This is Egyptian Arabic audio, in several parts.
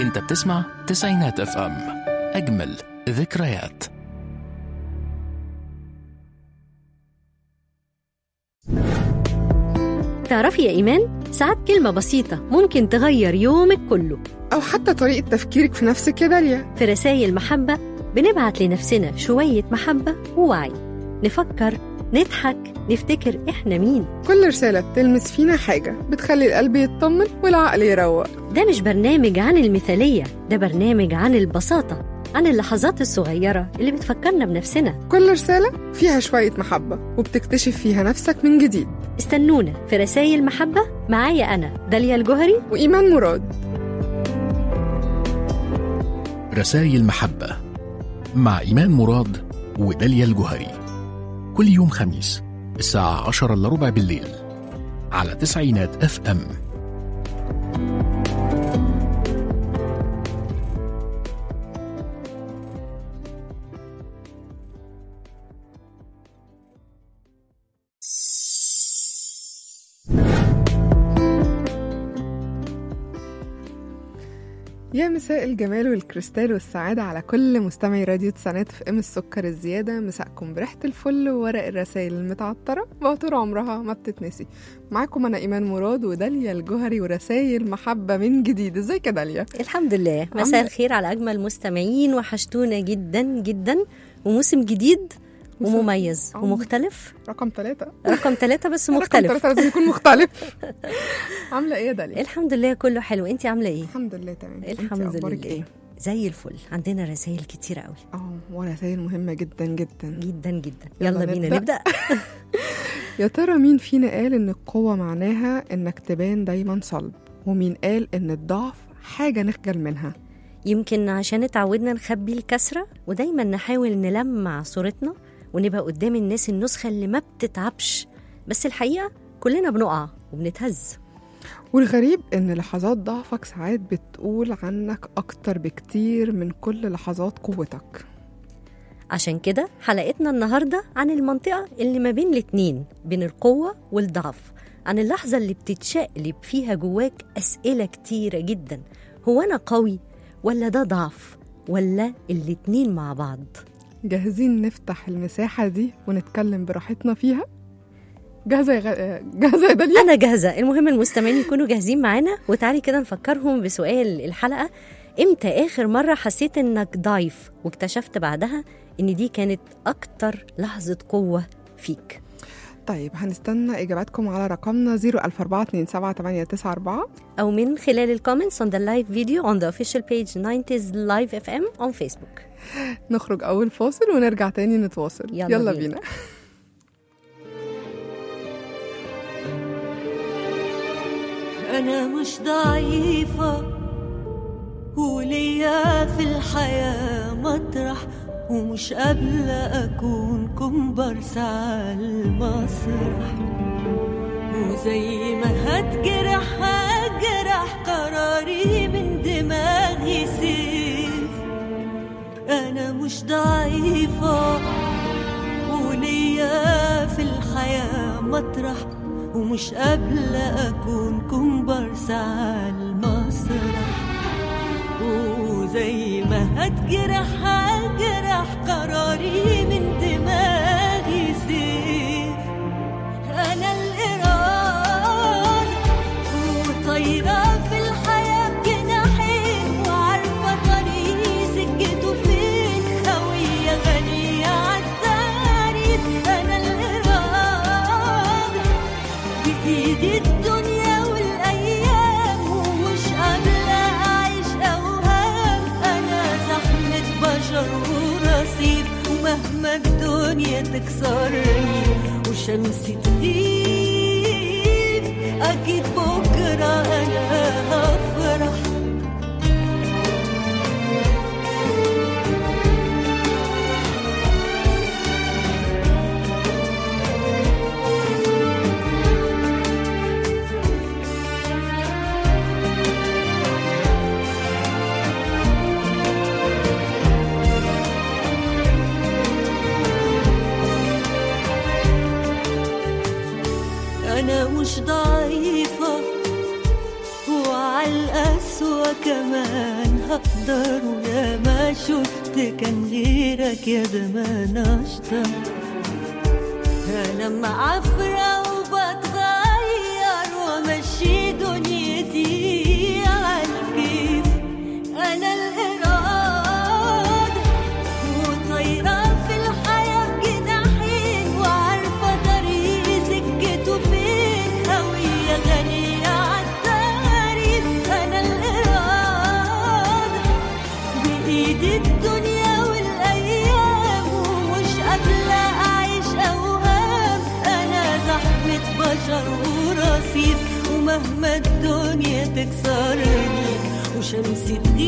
انت بتسمع تسعينات اف ام اجمل ذكريات تعرفي يا إيمان ساعات كلمة بسيطة ممكن تغير يومك كله أو حتى طريقة تفكيرك في نفسك يا داليا في رسائل محبة بنبعت لنفسنا شوية محبة ووعي نفكر نضحك نفتكر إحنا مين كل رسالة بتلمس فينا حاجة بتخلي القلب يطمن والعقل يروق ده مش برنامج عن المثالية ده برنامج عن البساطة عن اللحظات الصغيرة اللي بتفكرنا بنفسنا كل رسالة فيها شوية محبة وبتكتشف فيها نفسك من جديد استنونا في رسائل محبة معايا أنا داليا الجوهري وإيمان مراد رسائل محبة مع إيمان مراد وداليا الجهري كل يوم خميس الساعة عشرة إلا ربع بالليل على تسعينات اف ام يا مساء الجمال والكريستال والسعادة على كل مستمعي راديو تسعينات في ام السكر الزيادة مساءكم بريحة الفل وورق الرسائل المتعطرة بطول عمرها ما بتتنسي معاكم أنا إيمان مراد وداليا الجوهري ورسائل محبة من جديد ازيك يا داليا؟ الحمد لله مساء عاملة- الخير على أجمل مستمعين وحشتونا جدا جدا وموسم جديد موسم- ومميز آه. ومختلف رقم ثلاثة رقم ثلاثة بس رقم مختلف ثلاثة لازم يكون مختلف عاملة ايه يا داليا؟ الحمد لله كله حلو انت عامله ايه الحمد لله تمام انتي الحمد أخبارك لله ايه؟ زي الفل عندنا رسائل كتيرة قوي اه ورسائل مهمة جدا جدا جدا جدا يلا يلا بينا نبدأ. نبدا يا ترى مين فينا قال ان القوة معناها انك تبان دايما صلب ومين قال ان الضعف حاجة نخجل منها يمكن عشان اتعودنا نخبي الكسرة ودايما نحاول نلمع صورتنا ونبقى قدام الناس النسخة اللي ما بتتعبش بس الحقيقة كلنا بنقع وبنتهز والغريب ان لحظات ضعفك ساعات بتقول عنك اكتر بكتير من كل لحظات قوتك عشان كده حلقتنا النهاردة عن المنطقة اللي ما بين الاتنين بين القوة والضعف عن اللحظة اللي بتتشقلب فيها جواك أسئلة كتيرة جدا هو أنا قوي ولا ده ضعف ولا الاتنين مع بعض جاهزين نفتح المساحة دي ونتكلم براحتنا فيها جاهزة يا غ... جاهزة يا داليا أنا جاهزة المهم المستمعين يكونوا جاهزين معانا وتعالي كده نفكرهم بسؤال الحلقة إمتى آخر مرة حسيت إنك ضعيف واكتشفت بعدها إن دي كانت أكتر لحظة قوة فيك طيب هنستنى اجاباتكم على رقمنا 004278994 أو من خلال الكومنتس on the live video on the official page 90s Live FM on Facebook نخرج اول فاصل ونرجع تاني نتواصل يلا يلا بينا. بينا أنا مش ضعيفة وليا في الحياة مطرح ومش قابلة أكون كومبارس على المسرح وزي ما هتجرح هجرح قراري من دماغي سيف أنا مش ضعيفة وليا في الحياة مطرح ومش قابلة أكون كومبارس على المسرح وزي ما هتجرح هجرح قراري من دماغي سيف أنا الإرادة وطايرة في الحياة بجناحين وعارفة طريقي سكته فين هوية غنية عالتعريف أنا الإرادة بإيدي الدنيا والأيام ومش قابلة أعيش أوهام أنا زحمة بشر ورصيف ومهما الدنيا تكسرني وشمسي تغيب أكيد بكرة أنا هفرح أنا مش ضعيفة وعالقسوة كمان هقدر ويا ما شفت كان غيرك يا زمان اشطر انا معفرة وبتغير وامشي دنيتي عالكيف انا الارادة وطايرة في الحياة بجناحين وعارفة طريقي سكته فين هوية غنية عالتعريف أنا الإرادة بإيدي الدنيا والأيام ومش قابلة أعيش أوهام أنا زحمة بشر ورصيف ومهما الدنيا تكسرني وشمس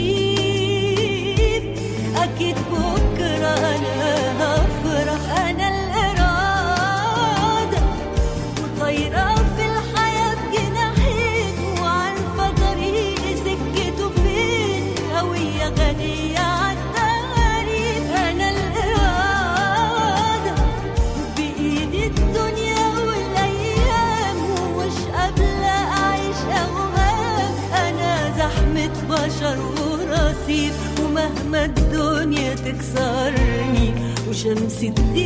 تغيب أكيد بكرة أنا هفرح أنا الإرادة وطايرة في الحياة بجناحين وعارفة طريقي سكته فين هوية غنية عالتعريف أنا الإرادة بإيدي الدنيا والأيام ومش قابلة أعيش أوهام أنا زحمة بشر ورصيف ومهما الدنيا تكسرني وشمس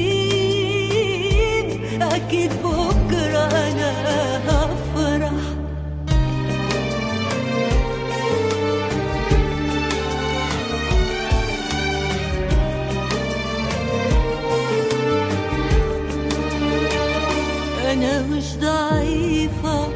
تغيب أكيد بكرة أنا هفرح أنا مش ضعيفة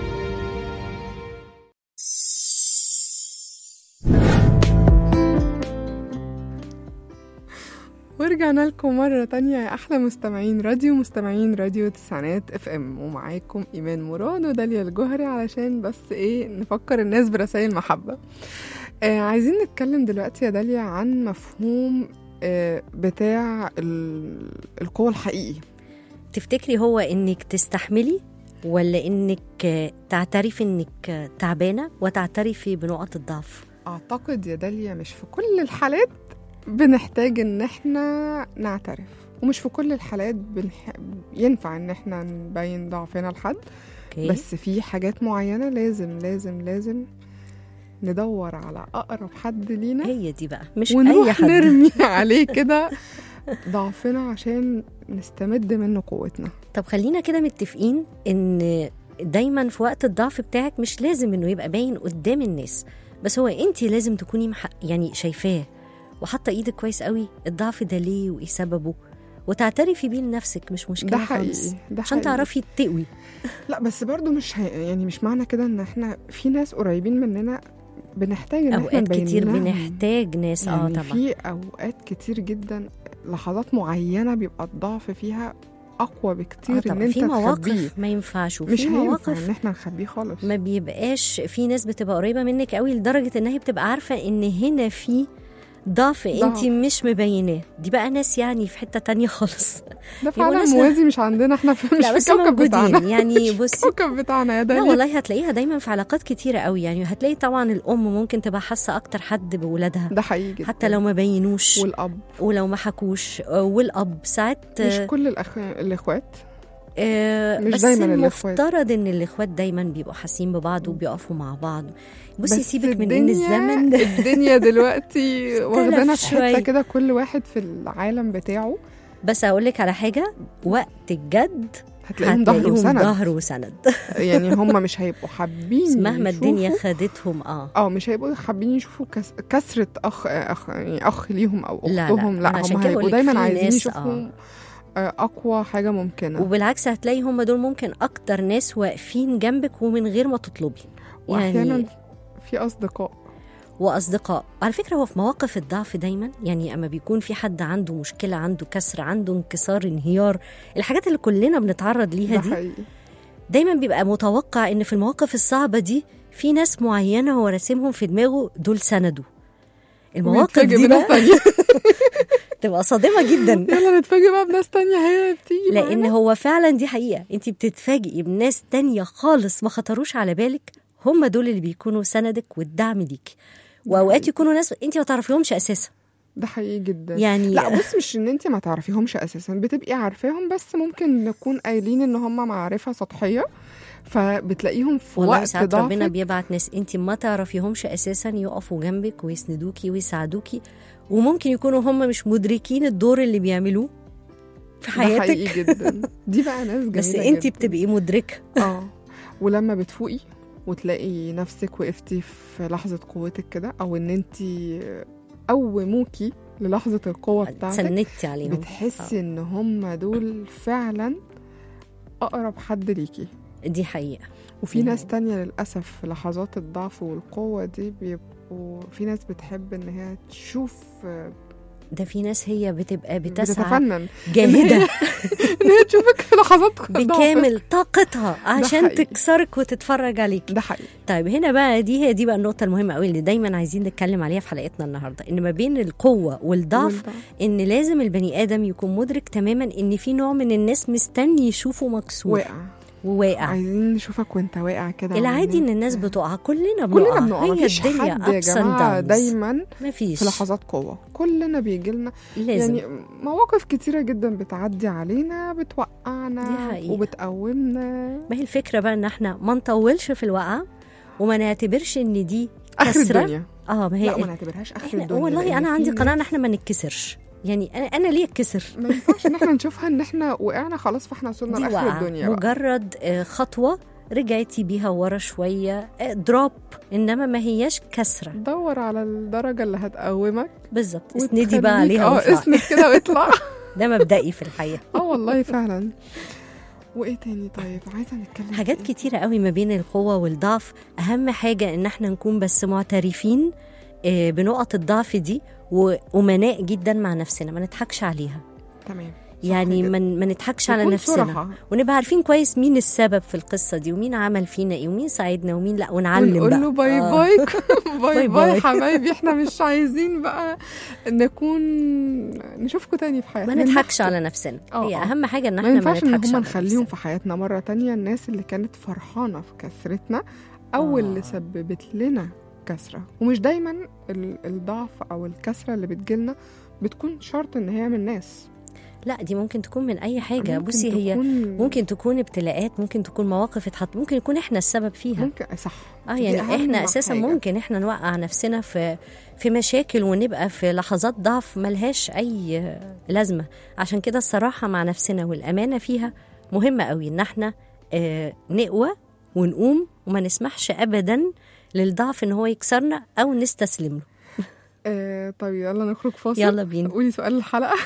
ورجعنا لكم مرة تانية يا أحلى مستمعين راديو مستمعين راديو تسعينات اف ام ومعاكم إيمان مراد وداليا الجوهري علشان بس إيه نفكر الناس برسائل محبة آه عايزين نتكلم دلوقتي يا داليا عن مفهوم آه بتاع ال- القوة الحقيقي تفتكري هو انك تستحملي ولا انك تعترفي انك تعبانه وتعترفي بنقط الضعف أعتقد يا داليا مش في كل الحالات بنحتاج إن احنا نعترف ومش في كل الحالات بنح... ينفع إن احنا نبين ضعفنا لحد اوكي بس في حاجات معينة لازم لازم لازم ندور على أقرب حد لينا هي دي بقى مش اي ونروح حد نرمي عليه كده ضعفنا عشان نستمد منه قوتنا طب خلينا كده متفقين ان دايما في وقت الضعف بتاعك مش لازم انه يبقى باين قدام الناس بس هو انت لازم تكوني مح... يعني شايفاه وحاطه ايدك كويس قوي الضعف ده ليه وايه سببه وتعترفي بيه لنفسك مش مشكله ده خالص حقيقي ده عشان حقيقي. تعرفي تقوي لا بس برضو مش هي... يعني مش معنى كده ان احنا في ناس قريبين مننا بنحتاج ان احنا اوقات نبين كتير لهم. بنحتاج ناس اه يعني طبعا في اوقات كتير جدا لحظات معينه بيبقى الضعف فيها اقوى بكتير آه ان طبعا انت في تخبيه مواقف ما ينفعش مش وفي هينفع مواقف ان احنا نخبيه خالص ما بيبقاش في ناس بتبقى قريبه منك قوي لدرجه ان هي بتبقى عارفه ان هنا في ضعف انت ضعف. مش مبيناه دي بقى ناس يعني في حته تانية خالص ده فعلا ناس- موازي مش عندنا احنا في مش لا في بس الكوكب بتاعنا موجودين يعني بصي الكوكب بتاعنا يا لا داليا والله هتلاقيها دايما في علاقات كتيره قوي يعني هتلاقي طبعا الام ممكن تبقى حاسه اكتر حد بولادها ده حقيقي جدا حتى لو ما بينوش والاب ولو ما حكوش آه، والاب ساعات مش آه، كل الأخ... الاخوات آه، مش بس دايماً الإخوات. المفترض ان الاخوات دايما بيبقوا حاسين ببعض وبيقفوا مع بعض بصي بس سيبك من ان الدنيا- الزمن ده الدنيا دلوقتي واخدانا في شوية. حته كده كل واحد في العالم بتاعه بس اقول لك على حاجه وقت الجد هتلاقيهم ظهر هتلاقيهم وسند ظهر وسند يعني هم مش هيبقوا حابين مهما الدنيا يشوفوا- خدتهم اه اه مش هيبقوا حابين يشوفوا كس... كسرة أخ أخ يعني أخ ليهم أو لا، لا، أختهم لا, أنا عشان هم كده هيبقوا بقولك دايما في عايزين ناس، يشوفوا آه، أقوى حاجة ممكنة وبالعكس هتلاقي هم دول ممكن اكتر ناس واقفين جنبك ومن غير ما تطلبي وأحيانا يعني في أصدقاء واصدقاء على فكره هو في مواقف الضعف دايما يعني اما بيكون في حد عنده مشكله عنده كسر عنده انكسار انهيار الحاجات اللي كلنا بنتعرض ليها ده دي حقيقي دايما بيبقى متوقع ان في المواقف الصعبه دي في ناس معينه هو راسمهم في دماغه دول سندوا المواقف ونتفاجئ دي بناس بقى تانية تبقى صادمه جدا يلا نتفاجئ بقى بناس تانية هي بتيجي لان معانا. هو فعلا دي حقيقه انت بتتفاجئي بناس تانية خالص ما خطروش على بالك هم دول اللي بيكونوا سندك والدعم ليكي واوقات يكونوا ناس انت ما تعرفيهمش اساسا ده حقيقي جدا يعني لا بص مش ان انت ما تعرفيهمش اساسا بتبقي عارفاهم بس ممكن نكون قايلين ان هم معرفه سطحيه فبتلاقيهم في والله وقت ساعات ربنا ضعفك بيبعت ناس انت ما تعرفيهمش اساسا يقفوا جنبك ويسندوكي ويساعدوكي وممكن يكونوا هم مش مدركين الدور اللي بيعملوه في ده حياتك حقيقي جدا دي بقى ناس جميله بس انت جداً. بتبقي مدركه اه ولما بتفوقي وتلاقي نفسك وقفتي في لحظة قوتك كده أو إن أنت قوموكي للحظة القوة بتاعتك سندتي عليهم بتحسي إن هم دول فعلا أقرب حد ليكي دي حقيقه وفي مم. ناس تانية للأسف في لحظات الضعف والقوة دي بيبقوا في ناس بتحب إن هي تشوف ده في ناس هي بتبقى بتسعى بتتفنن جاهده إن هي تشوفك في لحظات ضعفك. بكامل طاقتها عشان حقيقي. تكسرك وتتفرج عليك ده حقيقي طيب هنا بقى دي هي دي بقى النقطة المهمة قوي اللي دايما عايزين نتكلم عليها في حلقتنا النهاردة ان ما بين القوة والضعف والضعف. ان لازم البني ادم يكون مدرك تماما ان في نوع من الناس مستني يشوفه مكسور واقع وواقع عايزين نشوفك وانت واقع كده العادي ان وإن الناس أنت- بتقع كلنا بنقع كلنا بنقع هي مفيش الدنيا حد يا ups and جماعة downs. دايما مفيش في لحظات قوة كلنا بيجي لنا لازم يعني مواقف كتيرة جدا بتعدي علينا دي بتوقعنا حقيقة. وبتقومنا ما هي الفكرة بقى ان احنا ما نطولش في الوقعة وما نعتبرش ان دي آخر كسرة. الدنيا اه ما هي لا ما نعتبرهاش آخر احنا الدنيا والله لأن انا في عندي ناس- قناعة ان احنا ما نتكسرش يعني انا انا ليه اتكسر ما ينفعش ان احنا نشوفها ان احنا وقعنا خلاص فاحنا وصلنا دي لاخر وقعة الدنيا بقى. مجرد آه، خطوة رجعتي بيها ورا شوية دروب إنما ما هياش كسرة دور على الدرجة اللي هتقومك بالظبط اسندي بقى وتخليك- عليها اه واطلعي. اسند كده واطلع ده مبدئي في الحياة اه والله فعلا وايه تاني طيب عايزه نتكلم في حاجات إيه؟ كتيرة قوي ما بين القوة والضعف أهم حاجة إن احنا نكون بس معترفين آه، بنقط الضعف دي وأمناء جدا مع نفسنا ما نضحكش عليها تمام صح يعني جدا. ما ما نضحكش على نكون نفسنا صراحة. ونبقى عارفين كويس مين السبب في القصة دي ومين عمل فينا ايه ومين ساعدنا ومين لا ونعلم ونقول بقى له باي آه. باي باي باي باي. باي حبايبي احنا مش عايزين بقى نكون نشوفكم تاني في حياتنا ما نضحكش نحكي. على نفسنا آه، هي آه. اهم حاجه ان ما احنا ما ينفعش ان نضحكش هم على نخليهم نفسنا. في حياتنا مره تانية الناس اللي كانت فرحانه في كسرتنا او آه. اللي سببت لنا كسره ومش دايما ال- الضعف او الكسره اللي بتجيلنا بتكون شرط ان هي من ناس لا دي ممكن تكون من اي حاجه ممكن بصي هي تكون- ممكن تكون ابتلاءات ممكن تكون مواقف اتحط ممكن يكون احنا السبب فيها ممكن صح اه دي يعني أهم احنا اساسا حاجة. ممكن احنا نوقع نفسنا في في مشاكل ونبقى في لحظات ضعف ملهاش اي لازمه عشان كده الصراحه مع نفسنا والامانه فيها مهمه قوي ان احنا آه نقوى ونقوم وما نسمحش ابدا للضعف ان هو يكسرنا او نستسلم له آه طيب يلا نخرج فاصل يلا بينا. قولي سؤال الحلقه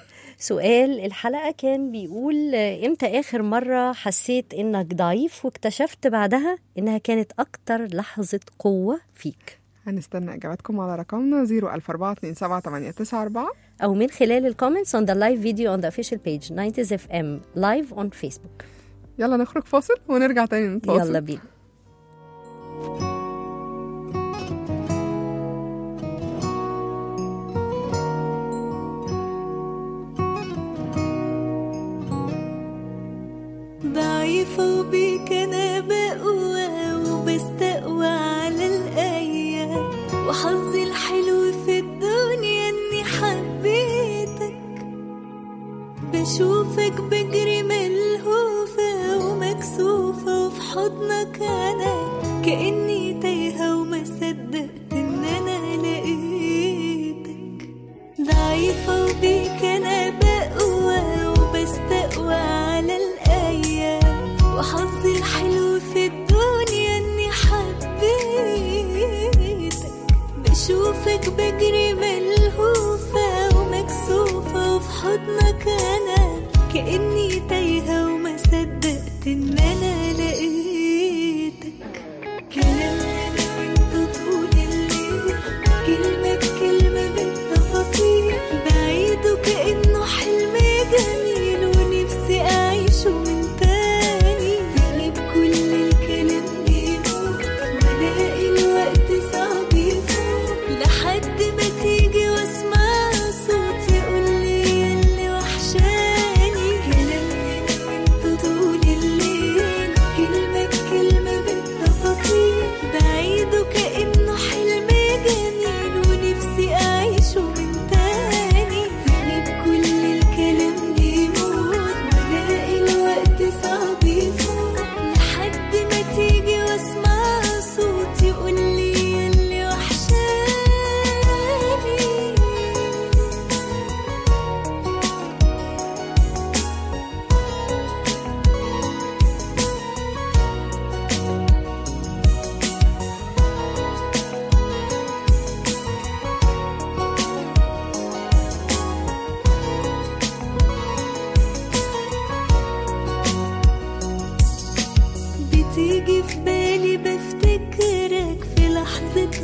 سؤال الحلقة كان بيقول آه، امتى آخر مرة حسيت انك ضعيف واكتشفت بعدها انها كانت اكتر لحظة قوة فيك هنستنى اجاباتكم على رقمنا 004278994 او من خلال الكومنتس on the live video on the official page 90s FM live on Facebook يلا نخرج فاصل ونرجع تاني نتواصل يلا بينا ضعيفة وبيك أنا بقوى وبستقوى على الأيام وحظي الحلو في الدنيا إني حبيتك بشوفك بجري ملهوفة ومكسوفة وفي حضنك أنا كأني تايهة وما صدقت إن أنا لقيتك ضعيفة وبيك أنا بقوى وبستقوى على الأيام وحظي الحلو في الدنيا إني حبيتك بشوفك بجري ملهوفة ومكسوفة وفي حضنك أنا كأني تايهة وما صدقت إن أنا لقيتك كلام أنا وأنت طول الليل كلمة بكلمة بالتفاصيل بعيد وكأنه حلم جميل ونفسي أعيشه من تاني يغيب كل الكلام بيموت وألاقي الوقت صعب يفوت لحد ما تيجي واسمع صوت يقولي اللي وحشاني كلام أنا وأنت طول الليل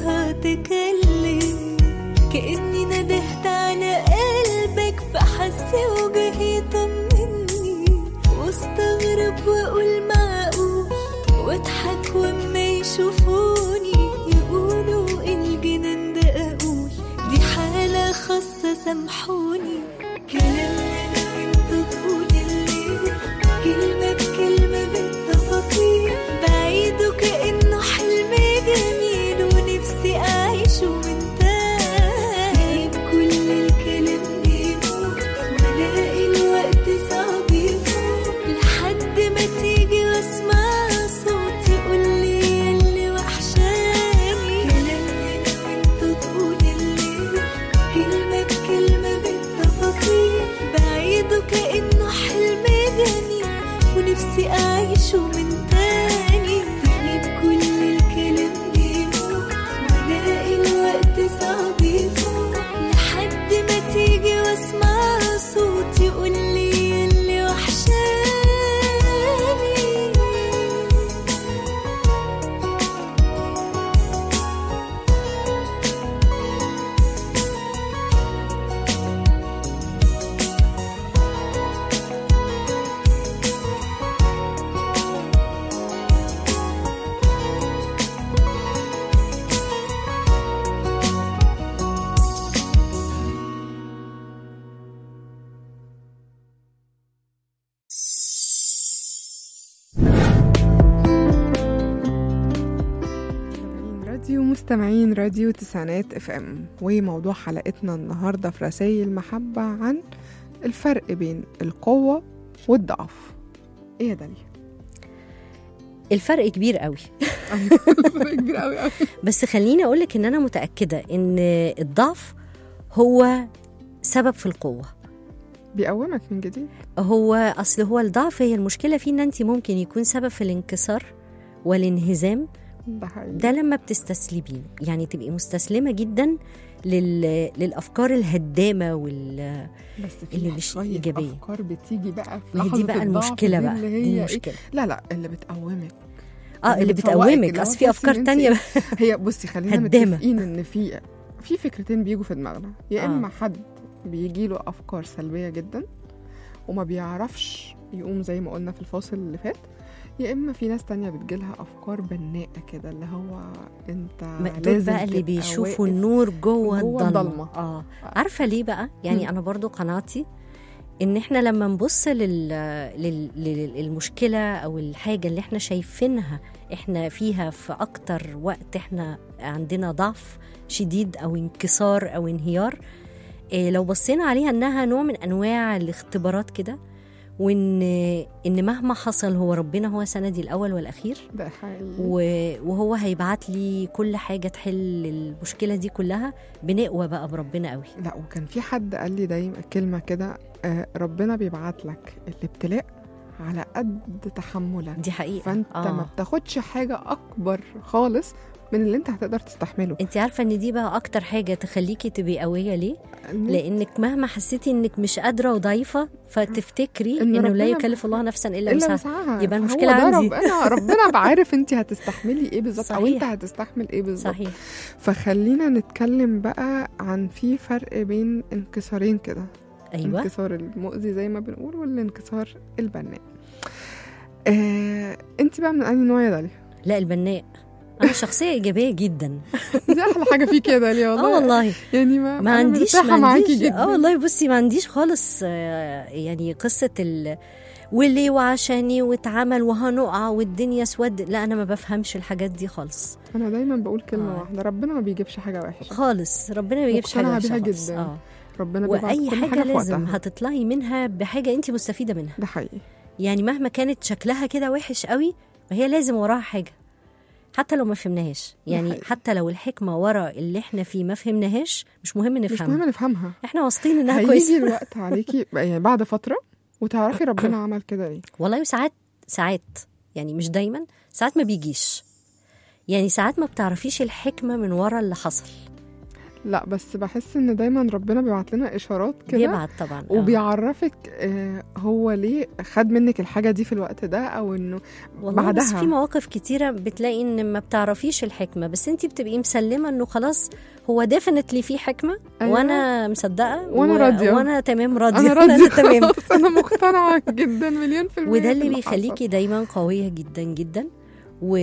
صوتها تكلم كأني ندهت على قلبك فحس وجهي طمني واستغرب واقول معقول واضحك واما يشوفوني يقولوا الجنان ده اقول دي حالة خاصة سامحوني كلامنا انا وانتوا تقول الليل كلمة بكلمة بالتفاصيل بعيده كأنه حلم جميل ونفسي أعيشه من تاني بكل الكلام بيموت وألاقي الوقت صعب يفوت لحد ما تيجي واسمع صوت يقولي ياللي وحشاني كلامنا أنا وانتوا تقول الليل كلمة بكلمة بالتفاصيل بعيده كأنه حلم جميل ونفسي أعيشه من تاني تغيب كل الكلام بيموت وألاقي الوقت صعب يفوت لحد ما تيجي واسمع صوت يقولي ياللي وحشاني مستمعين راديو مستمعين راديو تسعينات اف ام وموضوع حلقتنا النهارده في رسائل محبة عن الفرق بين القوة والضعف ايه يا داليا؟ الفرق كبير قوي فرق كبير قوي قوي بس خليني اقولك ان انا متاكده ان الضعف هو سبب في القوه بيقومك من جديد هو اصل هو الضعف هي المشكله فيه ان انت ممكن يكون سبب في الانكسار والانهزام ده حقيقي ده لما بتستسلمي يعني تبقي مستسلمه جدا لل... للافكار الهدامه وال بس في اللي مش شوية إيجابية. افكار بتيجي بقى في ما هي لحظة دي بقى الضعف المشكله دي بقى اللي دي هي إيه؟ المشكله لا لا اللي بتقومك اه اللي اللي بتفوقك، بتقومك اللي هو اصل في تحسي إن افكار أنت- تانية هي بصي خلينا هدامة. متفقين ان في في فكرتين بيجوا في دماغنا يا آه. اما حد بيجي له افكار سلبيه جدا وما بيعرفش يقوم زي ما قلنا في الفاصل اللي فات يا اما في ناس تانية بتجيلها افكار بناءه كده اللي هو انت ما دول لازم بقى اللي تبقى بيشوفوا واقف. النور جوه جوه الضلمه الضلمة. اه عارفه ليه بقى يعني مم. انا برضو قناعتي ان احنا لما نبص لل... لل... للمشكله او الحاجه اللي احنا شايفينها احنا فيها في اكتر وقت احنا عندنا ضعف شديد او انكسار او انهيار إيه لو بصينا عليها انها نوع من انواع الاختبارات كده وان ان مهما حصل هو ربنا هو سندي الاول والاخير ده حقيقي و- وهو هيبعت لي كل حاجه تحل المشكله دي كلها بنقوى بقى بربنا قوي لا وكان في حد قال لي دايما كلمه كده آه ربنا بيبعت لك الابتلاء على قد تحملك دي حقيقه فانت آه. ما بتاخدش حاجه اكبر خالص من اللي انت هتقدر تستحمله انت عارفه ان دي بقى اكتر حاجه تخليكي تبقي قويه ليه إن- لانك مهما حسيتي انك مش قادره وضعيفه فتفتكري إن انه لا ربنا- يكلف الله نفسا الا الا وسعها وسعها يبقى فهو المشكلة ده عندي. ربنا ربنا بعارف انت هتستحملي ايه بالظبط او انت صحيح. هتستحمل ايه بالظبط صحيح فخلينا نتكلم بقى عن في فرق بين انكسارين كده ايوه الانكسار المؤذي زي ما بنقول والانكسار البناء آه، انت بقى من انهي نوع يا داليا لا البناء انا شخصيه ايجابيه جدا دي احلى حاجه فيك يا داليا والله اه والله يعني ما ما أنا عنديش مرتاحة ما معاكي عنديش جدا اه والله بصي ما عنديش خالص آه، يعني قصه ال وليه وعشاني واتعمل وهنقع والدنيا سود لا انا ما بفهمش الحاجات دي خالص انا دايما بقول كلمه آه. واحده ربنا ما بيجيبش حاجه وحشه خالص ربنا ما بيجيبش حاجه مقتنعة وحشة بيها خالص. جدا. اه ربنا بيبعت واي كل حاجه حاجه في لازم وقتها هتطلعي منها بحاجه انت مستفيده منها ده حقيقي يعني مهما كانت شكلها كده وحش قوي فهي لازم وراها حاجه حتى لو ما فهمناهاش يعني حقيقي. حتى لو الحكمه ورا اللي احنا فيه ما فهمناهاش مش مهم مش نفهمها مهم نفهمها احنا واثقين انها هيجي كويسه الوقت عليكي يعني بعد فتره وتعرفي ربنا عمل كده ليه والله وساعات ساعات يعني مش دايما ساعات ما بيجيش يعني ساعات ما بتعرفيش الحكمه من ورا اللي حصل لا بس بحس ان دايما ربنا بيبعت لنا اشارات كده بيبعت طبعا آه. وبيعرفك آه، هو ليه خد منك الحاجه دي في الوقت ده او انه والله بس بعدها. في مواقف كتيرة بتلاقي ان ما بتعرفيش الحكمة بس انت بتبقي مسلمة انه خلاص هو ديفنتلي في حكمة أيوة. وانا مصدقة وأنا و- راضية. وانا تمام راضية انا راضيه أنا تمام خلاص انا مقتنعه جدا مليون في المية وده اللي باللي بيخليكي حصل. دايما قوية جدا جدا و...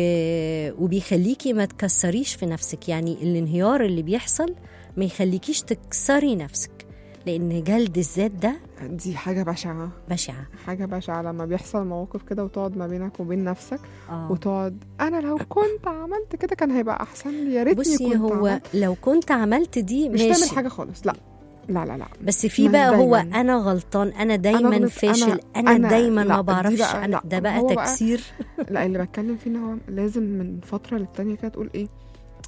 وبيخليكي ما تكسريش في نفسك يعني الانهيار اللي بيحصل ما يخليكيش تكسري نفسك لان جلد الذات ده دي حاجه بشعه بشعة حاجه بشعه لما بيحصل مواقف كده وتقعد ما بينك وبين نفسك آه. وتقعد انا لو كنت عملت كده كان هيبقى احسن لي يا ريتني بصي كنت هو عملت. لو كنت عملت دي مش ماشي تعمل حاجه خالص لا لا لا لا بس في ما بقى هو دايماً. انا غلطان انا دايما غلط، فاشل أنا- انا, أنا- دايما لا، ما دي بعرفش بقى- انا لا، ده بقى هو بقى- تكسير لا اللي بتكلم فيه ان هو لازم من فتره للتانيه كده تقول ايه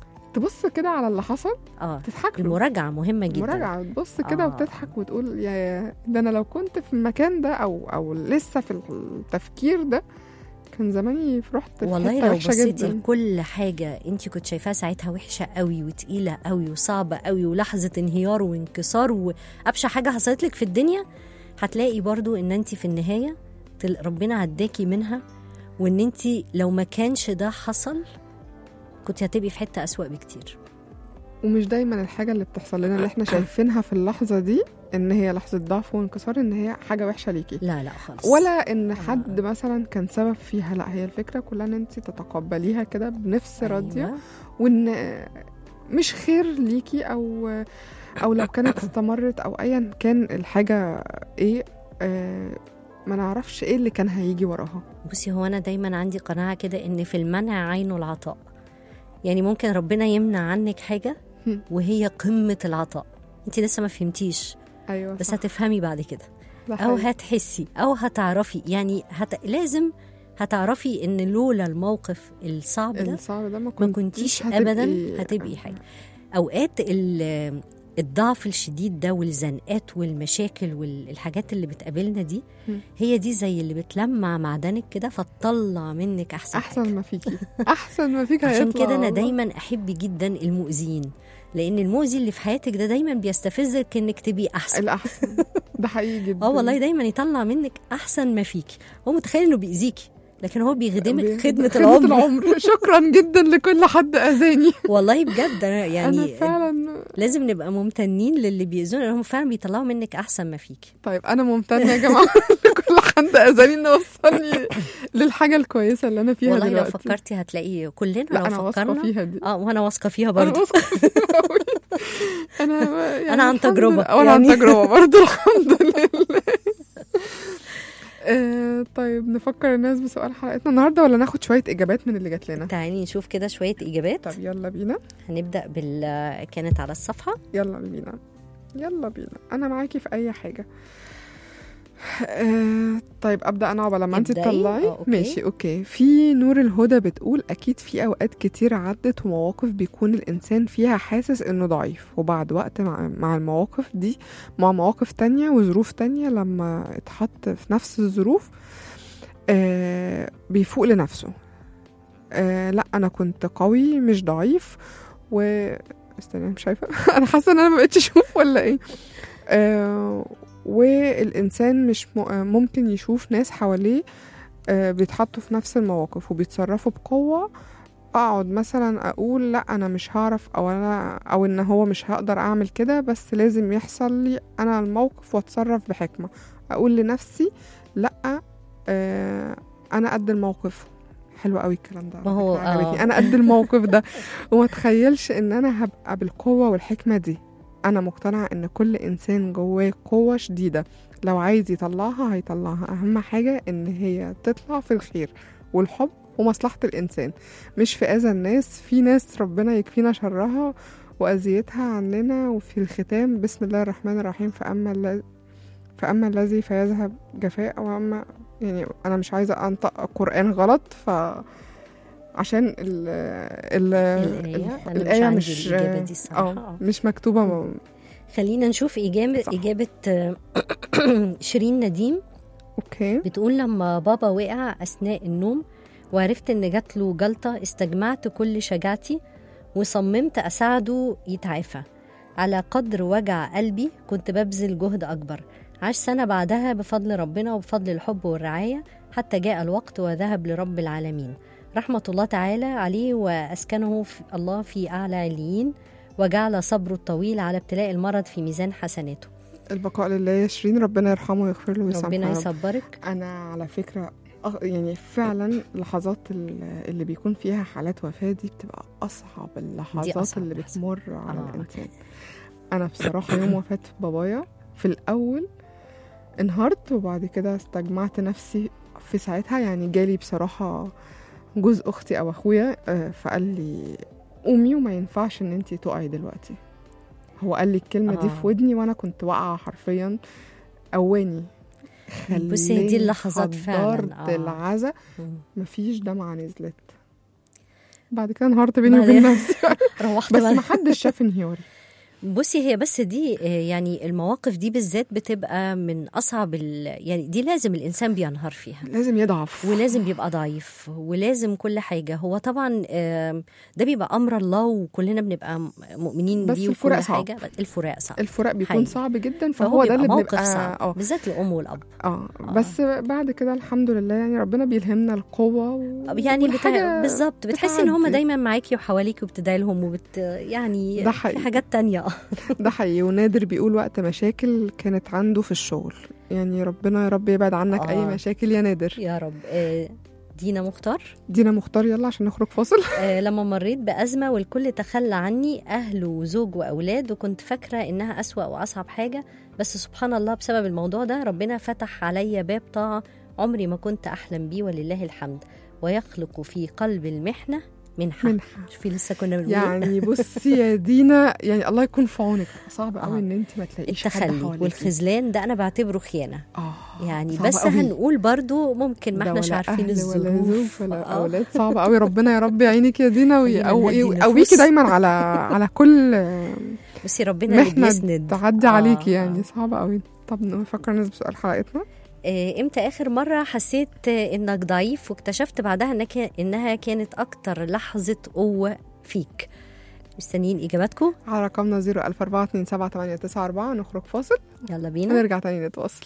تبص كده على اللي حصل اه تضحك له المراجعه مهمه جدا مراجعة تبص كده آه. وتضحك وتقول يا يا ده انا لو كنت في المكان ده او او لسه في التفكير ده كان زماني في رحت في والله حتة لو وحشة بصيتي جدا لكل حاجه انت كنت شايفاها ساعتها وحشه قوي وتقيله قوي وصعبه قوي ولحظه انهيار وانكسار وابشع حاجه حصلت لك في الدنيا هتلاقي برضو ان انت في النهايه تل- ربنا عداكي منها وان انت لو ما كانش ده حصل كنت هتبقي في حته اسوأ بكتير ومش دايما الحاجة اللي بتحصل لنا اللي احنا شايفينها في اللحظة دي ان هي لحظة ضعف وانكسار ان هي حاجة وحشة ليكي لا لا خالص ولا ان حد مثلا كان سبب فيها لا هي الفكرة كلها ان انت تتقبليها كده بنفس راضية أيوة. وان مش خير ليكي او او لو كانت استمرت او ايا كان الحاجه ايه آه ما نعرفش ايه اللي كان هيجي وراها بصي هو انا دايما عندي قناعه كده ان في المنع عين العطاء يعني ممكن ربنا يمنع عنك حاجه هم. وهي قمه العطاء انت لسه ما فهمتيش ايوه بس صح. هتفهمي بعد كده ده او حقيقي. هتحسي او هتعرفي يعني هت... لازم هتعرفي ان لولا الموقف الصعب ده الصعب ده ما, ما كنتيش كنتيش هتبقي- ابدا هتبقي حاجه اوقات ال- الضعف الشديد ده والزنقات والمشاكل والحاجات اللي بتقابلنا دي مم. هي دي زي اللي بتلمع معدنك كده فتطلع منك احسن حاجة. احسن ما فيكي احسن ما فيك عشان هيطلع كده انا والله. دايما احب جدا المؤذيين لان المؤذي اللي في حياتك ده دايما بيستفزك انك تبقي احسن الاحسن ده حقيقي جدا اه والله دايما يطلع منك احسن ما فيكي هو متخيل انه بيأذيكي لكن هو بيخدمك بي- خدمة خدمة العمر العمر شكرا جدا لكل حد اذاني والله بجد انا يعني انا فعلا لازم نبقى ممتنين للي بيأذونا لأن هم فعلا بيطلعوا منك احسن ما فيكي طيب انا ممتنه يا جماعه لكل حد اذاني انه وصلني للحاجه الكويسه اللي انا فيها والله دلوقتي لو فكرتي هتلاقي كلنا لا لو انا واثقه فكرنا فيها دي اه وانا واثقه فيها أنا برضه واثقة فيها أوي. انا يعني أنا عن الحمد تجربة، لله- وانا عن يعني. تجربه برضه الحمد لله آه، طيب نفكر الناس بسؤال حلقتنا النهارده ولا ناخد شويه اجابات من اللي جات لنا تعالي نشوف كده شويه اجابات طب يلا بينا هنبدا بال كانت على الصفحه يلا بينا يلا بينا انا معاكي في اي حاجه آه طيب ابدا انا عقبال لما انت ابدأي. تطلعي آه، أوكي. ماشي اوكي في نور الهدى بتقول اكيد في اوقات كتير عدت ومواقف بيكون الانسان فيها حاسس انه ضعيف وبعد وقت مع, مع المواقف دي مع مواقف تانية وظروف تانية لما اتحط في نفس الظروف آه بيفوق لنفسه آه لا انا كنت قوي مش ضعيف و استنى أنا مش شايفه انا حاسه ان انا ما بقتش اشوف ولا ايه آه والانسان مش م- آه، ممكن يشوف ناس حواليه آه بيتحطوا في نفس المواقف وبيتصرفوا بقوه اقعد مثلا اقول لا انا مش هعرف او انا او ان هو مش هقدر اعمل كده بس لازم يحصل لي انا الموقف واتصرف بحكمه اقول لنفسي لا آه انا قد الموقف حلو قوي الكلام ده على ما هو- فكرة، عجبتني آه. انا قد الموقف ده وما اتخيلش ان انا هبقى بالقوه والحكمه دي انا مقتنعه ان كل انسان جواه قوه شديده لو عايز يطلعها هيطلعها اهم حاجه ان هي تطلع في الخير والحب ومصلحه الانسان مش في اذى الناس في ناس ربنا يكفينا شرها واذيتها عننا وفي الختام بسم الله الرحمن الرحيم فاما الذي فاما الذي فيذهب جفاء واما يعني انا مش عايزه انطق قران غلط ف عشان ال ال الآية؟ ال- أنا مش الآية عندي مش الإجابة دي الصراحة. اه مش مكتوبة م- خلينا نشوف اجابه صح. اجابه شيرين نديم اوكي بتقول لما بابا وقع أثناء النوم وعرفت إن جات له جلطة استجمعت كل شجاعتي وصممت أساعده يتعافى على قدر وجع قلبي كنت ببذل جهد أكبر عاش سنة بعدها بفضل ربنا وبفضل الحب والرعاية حتى جاء الوقت وذهب لرب العالمين رحمة الله تعالى عليه وأسكنه في الله في أعلى عليين وجعل صبره الطويل على ابتلاء المرض في ميزان حسناته البقاء لله يا شيرين ربنا يرحمه ويغفر له ويسامحه ربنا يا رب. يصبرك انا على فكره أغ- يعني فعلا لحظات ال- اللي بيكون فيها حالات وفاه دي بتبقى اصعب اللحظات أصعب اللي لحظة. بتمر على آه. الانسان انا بصراحه يوم وفاه بابايا في الاول انهارت وبعد كده استجمعت نفسي في ساعتها يعني جالي بصراحه جوز اختي او اخويا آه، فقال لي قومي وما ينفعش ان انتي تقعي دلوقتي هو قال لي الكلمه دي آه. في ودني وانا كنت واقعه حرفيا قواني بصي هي دي خلاني اللحظات فعلا حضرت آه. العزا مم. مفيش دمعة نزلت بعد كده انهارت بيني بعدين- وبين نفسي روحت بس بقى محدش شاف انهياري بصي هي بس دي آه، يعني المواقف دي بالذات بتبقى من اصعب ال... يعني دي لازم الانسان بينهار فيها لازم يضعف ولازم بيبقى ضعيف ولازم كل حاجه هو طبعا آم، ده بيبقى امر الله وكلنا بنبقى م- مؤمنين بس بيه الفراق وكل صعب. حاجه بس الفراق صعب الفراق بيكون حقيقي. صعب جدا فهو فهو ده بيبقى اللي موقف بنبقى صعب اه بالذات الام والاب اه بس بعد كده الحمد لله يعني ربنا بيلهمنا القوة و... يعني بتا... والحاجة بالظبط بتحسي ان هم بتعدي. دايما معاكي وحواليكي وبتدعي لهم وبت يعني ده في حقيقي. حاجات تانية ده حقيقي ونادر بيقول وقت مشاكل كانت عنده في الشغل يعني ربنا يا رب يبعد عنك آه. اي مشاكل يا نادر يا رب آه، دينا مختار دينا مختار يلا عشان نخرج فاصل آه، لما مريت بأزمة والكل تخلى عني أهل وزوج وأولاد وكنت فاكرة إنها أسوأ وأصعب حاجة بس سبحان الله بسبب الموضوع ده ربنا فتح عليا باب طاعة عمري ما كنت أحلم بيه ولله الحمد ويخلق في قلب المحنة منحة منحة. شوفي لسه كنا بنقول يعني بصي يا دينا يعني الله يكون في عونك صعب قوي آه. ان انت ما تلاقيش حد التخلي حواليكي. والخذلان ده أنا بعتبره خيانة اه يعني صعب بس قوي. هنقول برضو ممكن ما ده احناش ولا عارفين أهل الظروف ولا زوج ولا آه. اولاد صعب قوي ربنا يا رب يعينك يا دينا وي- خلينا او نهدي يقويكي النفوس. دايما على على كل بصي ربنا اللي محنه بيسند تعدي آه، عليكي آه. يعني صعب قوي طب نفكر الناس بسؤال حلقتنا آه، امتى اخر مره حسيت آه، انك ضعيف واكتشفت بعدها انك انها كانت اكتر لحظه قوه فيك مستنيين اجاباتكم على رقمنا 004278994 نخرج فاصل يلا بينا ونرجع تاني نتواصل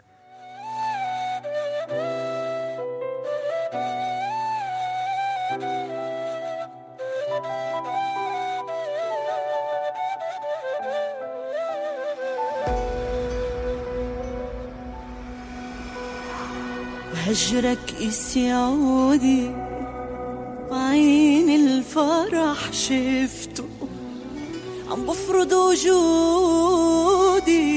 هجرك اسي عودي بعين الفرح شفته عم بفرض وجودي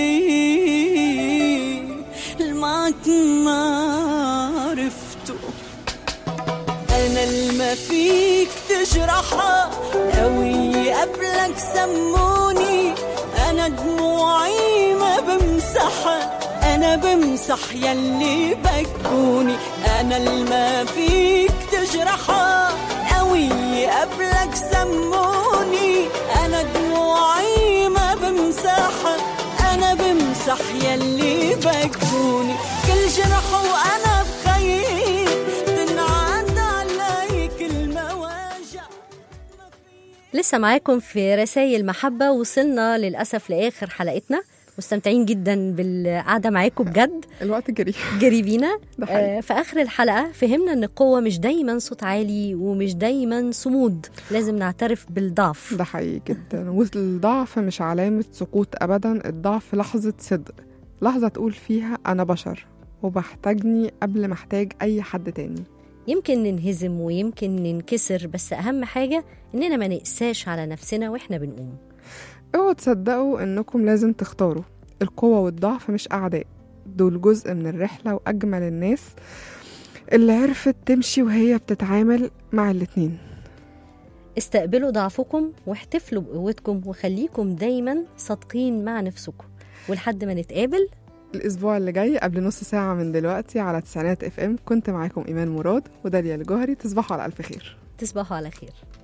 المعك ما عرفته انا الما فيك تجرحها قوي قبلك سموني انا دموعي ما بمسحها انا بمسح يلي بكوني انا الما فيك تجرحها قوي قبلك سموني انا دموعي ما بمسحها انا بمسح يلي بكوني كل جرح وانا بخيل تنعاد علي كل مواجع لسه معاكم في رسائل محبه وصلنا للاسف لاخر حلقتنا مستمتعين جدا بالقعده معاكم بجد الوقت جري جري بينا ده حقيقي. آه، في اخر الحلقه فهمنا ان القوه مش دايما صوت عالي ومش دايما صمود لازم نعترف بالضعف ده حقيقي جدا والضعف مش علامة سقوط أبدا الضعف لحظة صدق لحظة تقول فيها أنا بشر وبحتاجني قبل ما احتاج أي حد تاني يمكن ننهزم ويمكن ننكسر بس اهم حاجه اننا ما نقساش على نفسنا واحنا بنقوم اوعوا تصدقوا انكم لازم تختاروا القوة والضعف مش أعداء دول جزء من الرحلة وأجمل الناس اللي عرفت تمشي وهي بتتعامل مع الاتنين استقبلوا ضعفكم واحتفلوا بقوتكم وخليكم دايما صادقين مع نفسكم ولحد ما نتقابل الأسبوع اللي جاي قبل نص ساعة من دلوقتي على تسعينات اف ام كنت معاكم إيمان مراد وداليا الجوهري تصبحوا على ألف خير تصبحوا على خير